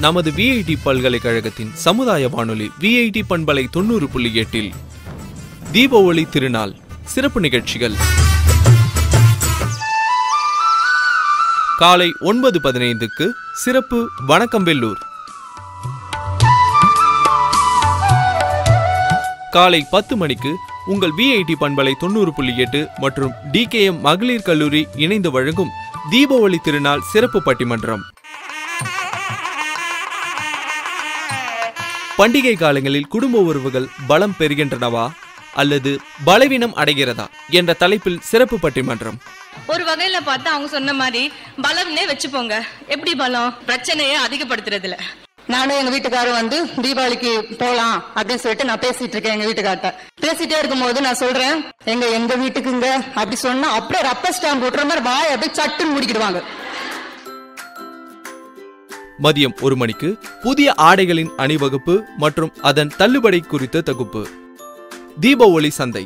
நமது விஐடி பல்கலைக்கழகத்தின் சமுதாய வானொலி விஐடி பண்பலை தொண்ணூறு புள்ளி எட்டில் தீப ஒளி திருநாள் சிறப்பு நிகழ்ச்சிகள் காலை ஒன்பது பதினைந்துக்கு சிறப்பு வணக்கம் வெள்ளூர் காலை பத்து மணிக்கு உங்கள் விஐடி பண்பலை தொண்ணூறு புள்ளி எட்டு மற்றும் டிகேஎம் மகளிர் கல்லூரி இணைந்து வழங்கும் தீபாவளி திருநாள் சிறப்பு பட்டிமன்றம் பண்டிகை காலங்களில் குடும்ப உறவுகள் பலம் பெறுகின்றனவா அல்லது பலவீனம் அடைகிறதா என்ற தலைப்பில் சிறப்பு பட்டிமன்றம் ஒரு வகையில பார்த்தா அவங்க சொன்ன மாதிரி பலம்னே வச்சுப்போங்க எப்படி பலம் பிரச்சனையை அதிகப்படுத்துறதுல நானும் எங்க வீட்டுக்காரரும் வந்து தீபாவளிக்கு போலாம் அப்படின்னு சொல்லிட்டு நான் பேசிட்டு இருக்கேன் எங்க வீட்டுக்கார்ட்ட பேசிட்டே இருக்கும்போது நான் சொல்றேன் எங்க எங்க வீட்டுக்குங்க அப்படி சொன்னா அப்படியே ரப்பர் ஸ்டாம்ப் போட்டுற மாதிரி வாய் அப்படியே சட்டுன்னு முடிக்கிடுவாங்க மதியம் ஒரு மணிக்கு புதிய ஆடைகளின் அணிவகுப்பு மற்றும் அதன் தள்ளுபடி குறித்த தொகுப்பு தீப ஒளி சந்தை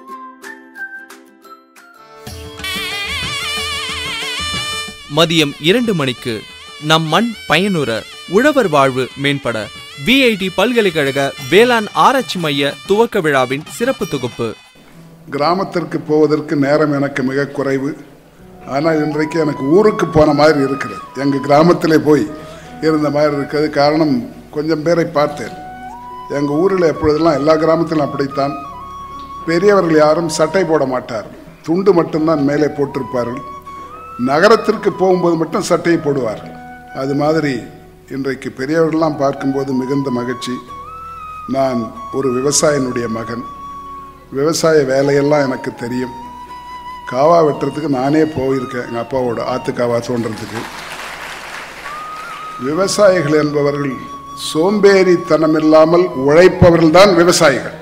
மதியம் இரண்டு மணிக்கு நம் மண் பயனுற உழவர் வாழ்வு மேம்பட விஐடி பல்கலைக்கழக வேளாண் ஆராய்ச்சி மைய துவக்க விழாவின் சிறப்பு தொகுப்பு கிராமத்திற்கு போவதற்கு நேரம் எனக்கு மிக குறைவு ஆனால் இன்றைக்கு எனக்கு ஊருக்கு போன மாதிரி இருக்கிறது எங்கள் கிராமத்திலே போய் இருந்த மாதிரி இருக்கிறது காரணம் கொஞ்சம் பேரை பார்த்தேன் எங்கள் ஊரில் எப்பொழுதெல்லாம் எல்லா கிராமத்திலும் அப்படித்தான் பெரியவர்கள் யாரும் சட்டை போட மாட்டார்கள் துண்டு மட்டும்தான் மேலே போட்டிருப்பார்கள் நகரத்திற்கு போகும்போது மட்டும் சட்டையை போடுவார்கள் அது மாதிரி இன்றைக்கு பெரியவர்கள்லாம் பார்க்கும்போது மிகுந்த மகிழ்ச்சி நான் ஒரு விவசாயினுடைய மகன் விவசாய வேலையெல்லாம் எனக்கு தெரியும் காவா வெட்டுறதுக்கு நானே போயிருக்கேன் எங்கள் அப்பாவோட ஆத்து காவா தோன்றதுக்கு விவசாயிகள் என்பவர்கள் சோம்பேறித்தனம் இல்லாமல் உழைப்பவர்கள் தான் விவசாயிகள்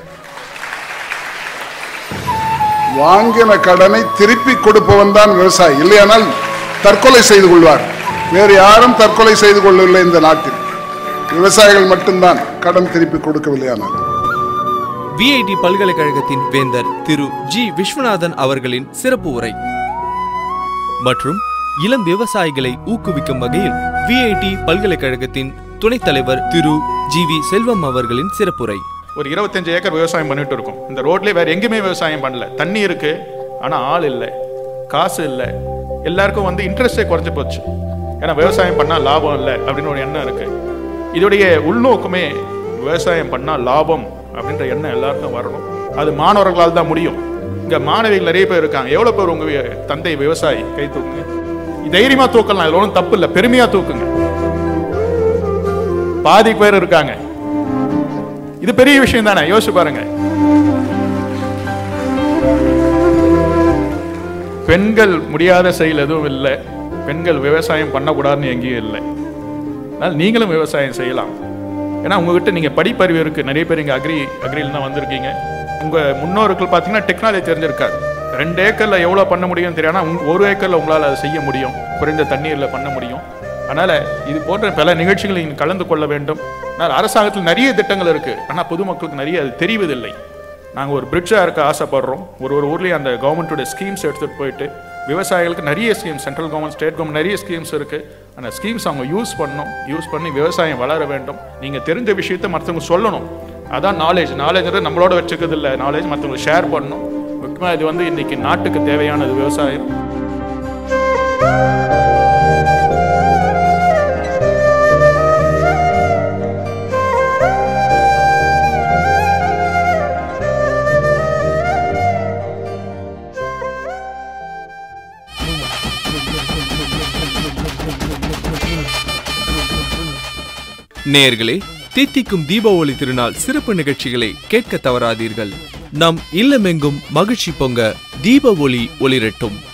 வாங்கின கடனை திருப்பி கொடுப்பவன் தான் விவசாயி இல்லையானால் தற்கொலை செய்து கொள்வார் வேறு யாரும் தற்கொலை செய்து கொள்ளவில்லை இந்த நாட்டில் விவசாயிகள் மட்டும்தான் கடன் திருப்பி கொடுக்கவில்லையானால் விஐடி பல்கலைக்கழகத்தின் வேந்தர் திரு ஜி விஸ்வநாதன் அவர்களின் சிறப்பு உரை மற்றும் இளம் விவசாயிகளை ஊக்குவிக்கும் வகையில் விஐடி பல்கலைக்கழகத்தின் துணைத் தலைவர் திரு ஜி வி செல்வம் அவர்களின் சிறப்புரை ஒரு இருபத்தஞ்சு ஏக்கர் விவசாயம் பண்ணிட்டு இருக்கோம் இந்த ரோட்லேயே வேற எங்கேயுமே விவசாயம் பண்ணல தண்ணி இருக்கு ஆனால் ஆள் இல்லை காசு இல்லை எல்லாருக்கும் வந்து இன்ட்ரெஸ்டே குறைஞ்சு போச்சு ஏன்னா விவசாயம் பண்ணால் லாபம் இல்லை அப்படின்னு ஒரு எண்ணம் இருக்கு இதோடைய உள்நோக்கமே விவசாயம் பண்ணால் லாபம் அப்படின்ற எண்ணம் எல்லாருக்கும் வரணும் அது மாணவர்களால் தான் முடியும் இங்கே மாணவிகள் நிறைய பேர் இருக்காங்க எவ்வளோ பேர் உங்கள் தந்தை விவசாயி கை தூக்குங்க தைரியமாக தூக்கலாம் இதில் ஒன்றும் தப்பு இல்லை பெருமையாக தூக்குங்க பாதி பேர் இருக்காங்க இது பெரிய விஷயம் தானே யோசிச்சு பாருங்க பெண்கள் முடியாத செயல் எதுவும் இல்லை பெண்கள் விவசாயம் பண்ணக்கூடாதுன்னு எங்கேயும் இல்லை அதனால் நீங்களும் விவசாயம் செய்யலாம் ஏன்னா உங்ககிட்ட நீங்கள் படிப்பறிவு இருக்குது நிறைய பேர் இங்கே அக்ரி அக்ரியில் தான் வந்திருக்கீங்க உங்கள் முன்னோர்கள் பார்த்தீங்கன்னா டெக்னாலஜி தெரிஞ்சிருக்காது ரெண்டு ஏக்கரில் எவ்வளோ பண்ண முடியும்னு தெரியாதுனா உங்க ஒரு ஏக்கரில் உங்களால் அதை செய்ய முடியும் குறைந்த தண்ணீரில் பண்ண முடியும் அதனால் இது போன்ற பல நிகழ்ச்சிகள் நீங்கள் கலந்து கொள்ள வேண்டும் ஆனால் அரசாங்கத்தில் நிறைய திட்டங்கள் இருக்குது ஆனால் பொதுமக்களுக்கு நிறைய அது தெரிவதில்லை நாங்கள் ஒரு பிரிட்ஜாக இருக்க ஆசைப்படுறோம் ஒரு ஒரு ஊர்லேயும் அந்த கவர்மெண்ட்டோட ஸ்கீம்ஸ் எடுத்துகிட்டு போயிட்டு விவசாயிகளுக்கு நிறைய schemes central government state government நிறைய ஸ்கீம்ஸ் இருக்குது அந்த ஸ்கீம்ஸ் அவங்க யூஸ் பண்ணணும் யூஸ் பண்ணி விவசாயம் வளர வேண்டும் நீங்கள் தெரிஞ்ச விஷயத்தை மற்றவங்க சொல்லணும் அதான் நாலேஜ் நாலேஜ் நம்மளோட வச்சுக்கிறது இல்லை நாலேஜ் மற்றவங்களுக்கு ஷேர் பண்ணணும் முக்கியமாக இது வந்து இன்னைக்கு நாட்டுக்கு தேவையானது விவசாயம் நேயர்களே தித்திக்கும் தீபாவளி திருநாள் சிறப்பு நிகழ்ச்சிகளை கேட்க தவறாதீர்கள் நம் இல்லமெங்கும் மகிழ்ச்சி பொங்க தீப ஒளி ஒளிரட்டும்